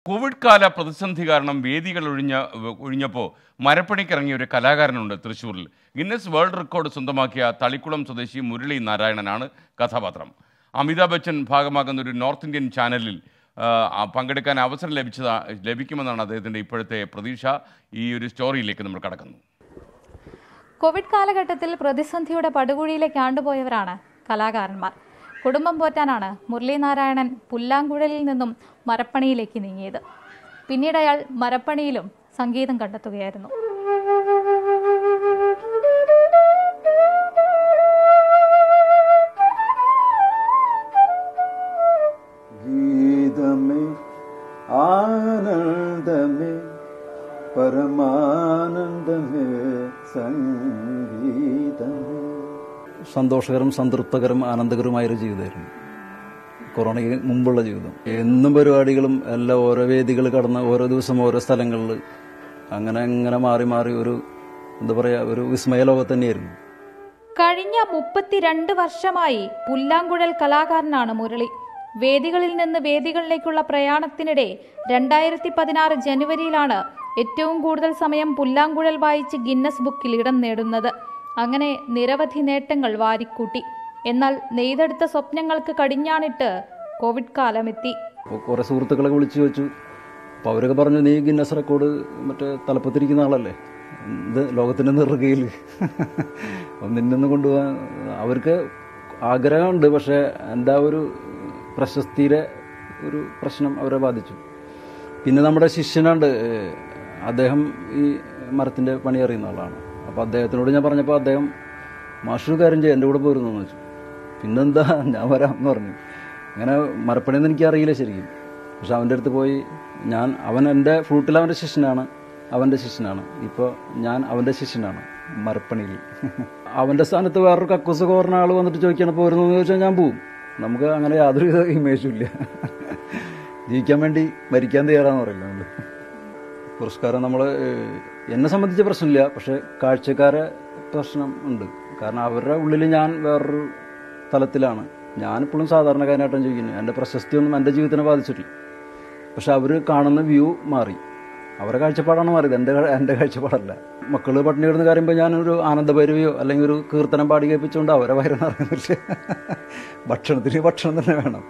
Covid കാല പ്രതിസന്ധി കാരണം വേദികൾ ഒഴിഞ്ഞ ഒഴിഞ്ഞപ്പോൾ മരപ്പണിക്കിറങ്ങിയ ഒരു കലാകാരനുണ്ട് തൃശ്ശൂരിൽ ഗിന്നസ് വേൾഡ് റെക്കോർഡ് സ്വന്തമാക്കിയ തളിക്കുളം സ്വദേശി മുരളി നാരായണനാണ് കഥാപാത്രം അമിതാഭ് ബച്ചൻ ഭാഗമാകുന്ന ഒരു നോർത്ത് ഇന്ത്യൻ ചാനലിൽ ആ, ആ, പങ്കെടുക്കാൻ അവസരം ലഭിച്ചതാ ലഭിക്കുമെന്നാണ് അദ്ദേഹത്തിൻ്റെ ഇപ്പോഴത്തെ പ്രതീക്ഷ ഈ ഒരു സ്റ്റോറിയിലേക്ക് നമ്മൾ കടക്കുന്നു കോവിഡ് കാലഘട്ടത്തിൽ പ്രതിസന്ധിയുടെ പടുകുഴിയിലേക്ക് ആണ്ടുപോയവരാണ് കലാകാരന്മാർ കുടുംബം പോറ്റാനാണ് മുരളീനാരായണൻ പുല്ലാങ്കുഴലിൽ നിന്നും മരപ്പണിയിലേക്ക് നീങ്ങിയത് പിന്നീട് അയാൾ മരപ്പണിയിലും സംഗീതം കണ്ടെത്തുകയായിരുന്നു ഗീതമേ ആനന്ദമേ പരമാനന്ദമേ സംഗീതമേ സന്തോഷകരം സംതൃപ്തകരം ആനന്ദകരമായൊരു ജീവിതമായിരുന്നു കൊറോണയ്ക്ക് മുമ്പുള്ള ജീവിതം എന്നും പരിപാടികളും എല്ലാം ഓരോ വേദികൾ കടന്ന് ഓരോ ദിവസം ഓരോ സ്ഥലങ്ങളിൽ അങ്ങനെ അങ്ങനെ മാറി മാറി ഒരു എന്താ പറയാ ഒരു വിസ്മയ ലോകത്ത് തന്നെയായിരുന്നു കഴിഞ്ഞ മുപ്പത്തിരണ്ട് വർഷമായി പുല്ലാങ്കുഴൽ കലാകാരനാണ് മുരളി വേദികളിൽ നിന്ന് വേദികളിലേക്കുള്ള പ്രയാണത്തിനിടെ രണ്ടായിരത്തി പതിനാറ് ജനുവരിയിലാണ് ഏറ്റവും കൂടുതൽ സമയം പുല്ലാങ്കുഴൽ വായിച്ച് ഗിന്നസ് ബുക്കിൽ ഇടം നേടുന്നത് അങ്ങനെ നിരവധി നേട്ടങ്ങൾ വാരിക്കൂട്ടി എന്നാൽ നെയ്തെടുത്ത സ്വപ്നങ്ങൾക്ക് കടിഞ്ഞാണിട്ട് കോവിഡ് കാലമെത്തി അപ്പോൾ കുറേ സുഹൃത്തുക്കളെ വിളിച്ചു ചോദിച്ചു അപ്പോൾ അവരൊക്കെ പറഞ്ഞു നീ ഗിന്നസ് റെക്കോർഡ് മറ്റേ തലപ്പത്തിരിക്കുന്ന ആളല്ലേ ഇത് ലോകത്തിൻ്റെ നെറുകയിൽ അപ്പം നിന്നൊന്ന് കൊണ്ടുപോകാൻ അവർക്ക് ആഗ്രഹമുണ്ട് പക്ഷേ എൻ്റെ ആ ഒരു പ്രശസ്തിയുടെ ഒരു പ്രശ്നം അവരെ ബാധിച്ചു പിന്നെ നമ്മുടെ ശിഷ്യനുണ്ട് ഏഹ്, അദ്ദേഹം ഈ മരത്തിൻ്റെ പണി അറിയുന്ന ആളാണ് അപ്പോൾ അദ്ദേഹത്തിനോട് ഞാൻ പറഞ്ഞപ്പോൾ അദ്ദേഹം മാഷൊരു കാര്യം ചെയ്യാം എൻ്റെ കൂടെ പോരുന്നു എന്ന് വെച്ചു പിന്നെന്താ ഞാൻ വരാം എന്ന് പറഞ്ഞു അങ്ങനെ മരപ്പണിയൊന്നും എനിക്ക് അറിയില്ല ശരിക്കും പക്ഷെ അവൻ്റെ അടുത്ത് പോയി ഞാൻ അവൻ എൻ്റെ ഫ്ലൂട്ടിൽ അവൻ്റെ ശിഷ്യനാണ് അവൻ്റെ ശിഷ്യനാണ് ഇപ്പോൾ ഞാൻ അവൻ്റെ ശിഷ്യനാണ് മരപ്പണിയിൽ അവൻ്റെ സ്ഥാനത്ത് വേറൊരു കക്കൂസ് കോർണ ആൾ വന്നിട്ട് ചോദിക്കണം പോരുന്നു എന്ന് ചോദിച്ചാൽ ഞാൻ പോവും നമുക്ക് അങ്ങനെ യാതൊരുവിധ ഇമേജും ഇല്ല ജീവിക്കാൻ വേണ്ടി മരിക്കാൻ തയ്യാറാന്ന് പറയില്ല നമ്മൾ പുരസ്കാരം നമ്മൾ എന്നെ സംബന്ധിച്ച പ്രശ്നമില്ല പക്ഷെ കാഴ്ചക്കാരെ പ്രശ്നം ഉണ്ട് കാരണം അവരുടെ ഉള്ളിൽ ഞാൻ വേറൊരു തലത്തിലാണ് ഞാനിപ്പോഴും സാധാരണക്കാരനായിട്ടാണ് ജീവിക്കുന്നത് എൻ്റെ പ്രശസ്തിയൊന്നും എൻ്റെ ജീവിതത്തിനെ ബാധിച്ചിട്ടില്ല പക്ഷെ അവർ കാണുന്ന വ്യൂ മാറി അവരുടെ കാഴ്ചപ്പാടാണ് മാറിയത് എൻ്റെ കാ- എൻ്റെ കാഴ്ചപ്പാടല്ല മക്കൾ പട്ടിണി കിടന്ന് കയറുമ്പോൾ ഞാനൊരു ആനന്ദഭൈരവിയോ അല്ലെങ്കിൽ ഒരു കീർത്തനം പാടി കേൾപ്പിച്ചുകൊണ്ട് അവരെ വയറെന്ന് അറിയുന്നില്ല ഭക്ഷണത്തിന് ഭക്ഷണം തന്നെ വേണം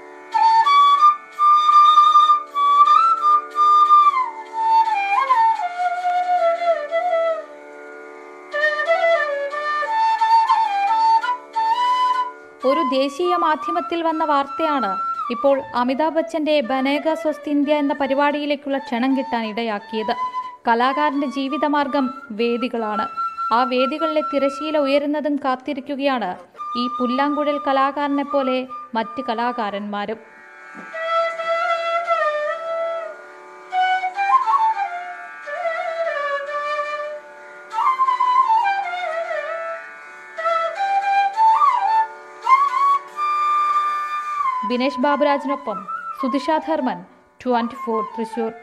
ഒരു ദേശീയ മാധ്യമത്തിൽ വന്ന വാർത്തയാണ് ഇപ്പോൾ അമിതാഭ് ബച്ചന്റെ ബനേഗ സ്വസ്ത് ഇന്ത്യ എന്ന പരിപാടിയിലേക്കുള്ള ക്ഷണം കിട്ടാൻ ഇടയാക്കിയത് കലാകാരന്റെ ജീവിതമാർഗം വേദികളാണ് ആ വേദികളിലെ തിരശീല ഉയരുന്നതും കാത്തിരിക്കുകയാണ് ഈ പുല്ലാങ്കുഴൽ കലാകാരനെ പോലെ മറ്റ് കലാകാരന്മാരും ബിനേഷ് ബാബുരാജിനൊപ്പം സുധിഷ ധർമ്മൻ ട്വന്റി ഫോർ തൃശൂർ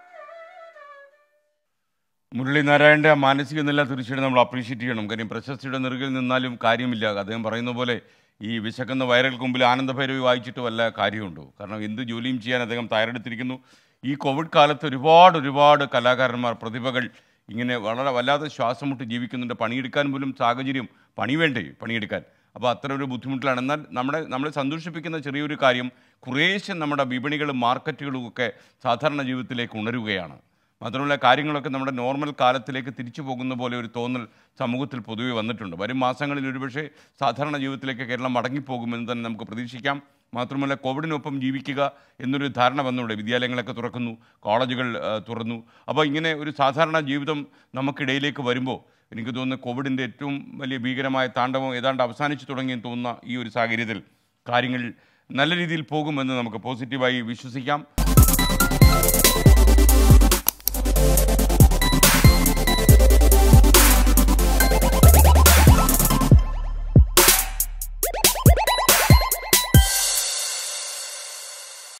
മുരളീനാരായണൻ്റെ ആ മാനസിക നില തീർച്ചയായിട്ടും നമ്മൾ അപ്രീഷിയേറ്റ് ചെയ്യണം കാര്യം പ്രശസ്തിയുടെ നെറുകിൽ നിന്നാലും കാര്യമില്ല അദ്ദേഹം പറയുന്ന പോലെ ഈ വിശക്കുന്ന വയറുകൾക്ക് മുമ്പിൽ ആനന്ദഭൈരവി വായിച്ചിട്ട് വല്ല കാര്യമുണ്ടോ കാരണം എന്ത് ജോലിയും ചെയ്യാൻ അദ്ദേഹം തയ്യാറെടുത്തിരിക്കുന്നു ഈ കോവിഡ് കാലത്ത് ഒരുപാട് ഒരുപാട് കലാകാരന്മാർ പ്രതിഭകൾ ഇങ്ങനെ വളരെ വല്ലാതെ ശ്വാസം മുട്ടി ജീവിക്കുന്നുണ്ട് പണിയെടുക്കാൻ പോലും സാഹചര്യം പണി വേണ്ടേ പണിയെടുക്കാൻ അപ്പോൾ അത്ര ഒരു ബുദ്ധിമുട്ടിലാണ് എന്നാൽ നമ്മുടെ നമ്മളെ സന്തോഷിപ്പിക്കുന്ന ചെറിയൊരു കാര്യം കുറേശ്ശെ നമ്മുടെ വിപണികളും മാർക്കറ്റുകളും ഒക്കെ സാധാരണ ജീവിതത്തിലേക്ക് ഉണരുകയാണ് മാത്രമല്ല കാര്യങ്ങളൊക്കെ നമ്മുടെ നോർമൽ കാലത്തിലേക്ക് തിരിച്ചു പോകുന്ന പോലെ ഒരു തോന്നൽ സമൂഹത്തിൽ പൊതുവെ വന്നിട്ടുണ്ട് വരും മാസങ്ങളിൽ ഒരുപക്ഷെ സാധാരണ ജീവിതത്തിലേക്ക് കേരളം മടങ്ങിപ്പോകുമെന്ന് തന്നെ നമുക്ക് പ്രതീക്ഷിക്കാം മാത്രമല്ല കോവിഡിനൊപ്പം ജീവിക്കുക എന്നൊരു ധാരണ വന്നുണ്ട് വിദ്യാലയങ്ങളൊക്കെ തുറക്കുന്നു കോളേജുകൾ ആ, തുറന്നു അപ്പോൾ ഇങ്ങനെ ഒരു സാധാരണ ജീവിതം നമുക്കിടയിലേക്ക് വരുമ്പോൾ എനിക്ക് തോന്നുന്നു കോവിഡിൻ്റെ ഏറ്റവും വലിയ ഭീകരമായ താണ്ഡവം ഏതാണ്ട് അവസാനിച്ചു തുടങ്ങിയെന്ന് തോന്നുന്ന ഈ ഒരു സാഹചര്യത്തിൽ കാര്യങ്ങൾ നല്ല രീതിയിൽ പോകുമെന്ന് നമുക്ക് പോസിറ്റീവായി വിശ്വസിക്കാം